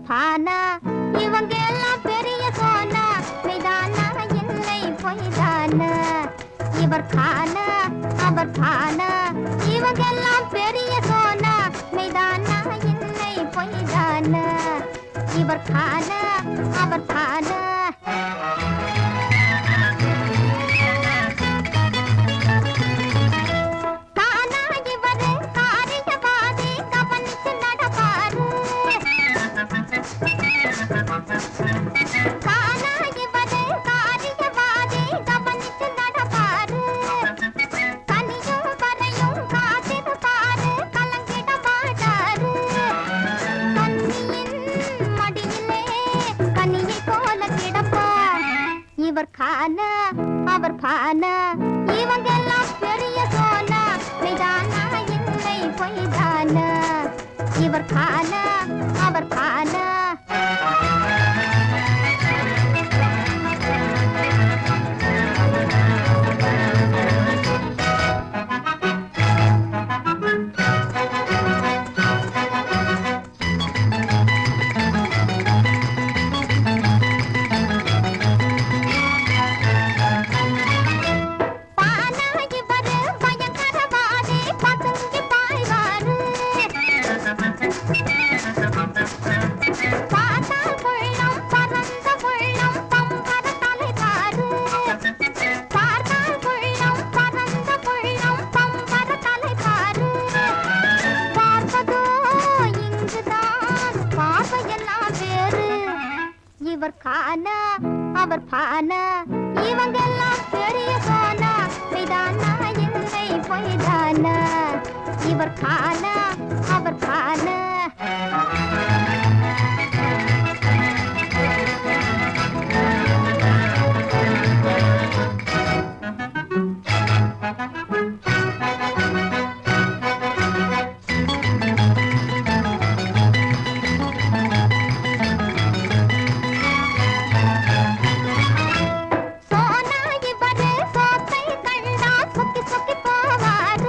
பானா இவங்க எல்லாம் பெரிய சோனா மெய்தானா இல்லை பொய்தானா இவர் கானா அவர் பானா இவங்க எல்லாம் பெரிய சோனா மெய்தானா இல்லை பொய்தானா இவர் கானா அவர் பானா தானா இவரு காரியவாதி கவனிச்சு நடப்பாரு தானா இவரு காரியவாதி கவனிச்சு நடப்பாரு கனியும் வரையும் காத்திருப்பாரு கலங்கிட மாட்டாரு கன்னியின் மடியிலே கனியை போல கிடப்பார் இவர் கானா அவர் பானா இவங்க எல்லாம் பெரிய சோனா மெய்தானா இல்லை பொய்தானா இவர் கானா அவர் பானா பானா இவரு பயங்கரவாதி பதுங்கி பாய்வாரு பார்த்தால் உள்ளம் பறந்த உள்ளம் பம்பர தலைவாரு பார்த்தால் உள்ளம் பறந்த உள்ளம் பம்பர தலைவாரு பார்ப்பதோ இங்குதான் பார்வையெல்லாம் வேறு இவர் கானா அவர் பானா இவங்க எல்லாம் பெரிய சோனா மெய்தானா இல்லை பொய்தானா இவர் கானா அவர் பானா சோனா இவரு சோத்தை கண்டா சொக்கி சொக்கி போவாரு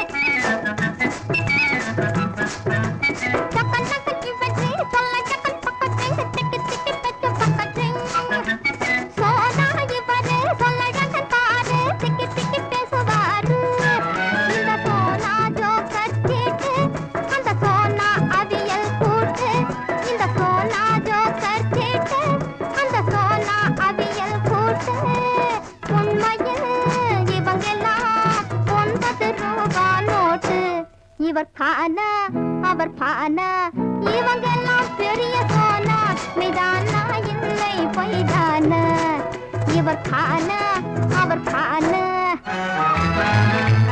சக்கன் நக்கி வெற்றி சொல்ல சக்கன் பக்கத்தை திக்கி திக்கி பெற்று பக்கத்தை சோனா இவரு சொல்ல சக்கன் பாரு திக்கி திக்கி பேசுவாரு இந்த சோனா ஜோக்கர் சீட்டு அந்த சோனா அவியல் கூட்டு இந்த சோனா ஜோக்கர் சீட்டு அந்த சோனா அவியல் கூட்டு உண்மையில் இவங்கெல்லாம் ஒன்பது ரூபா நோட்டு இவர் கானா அவர் பானா இவங்கெல்லாம் பெரிய சோனா மெய்தானா இல்லை பொய்தானா இவர் கானா அவர் பானா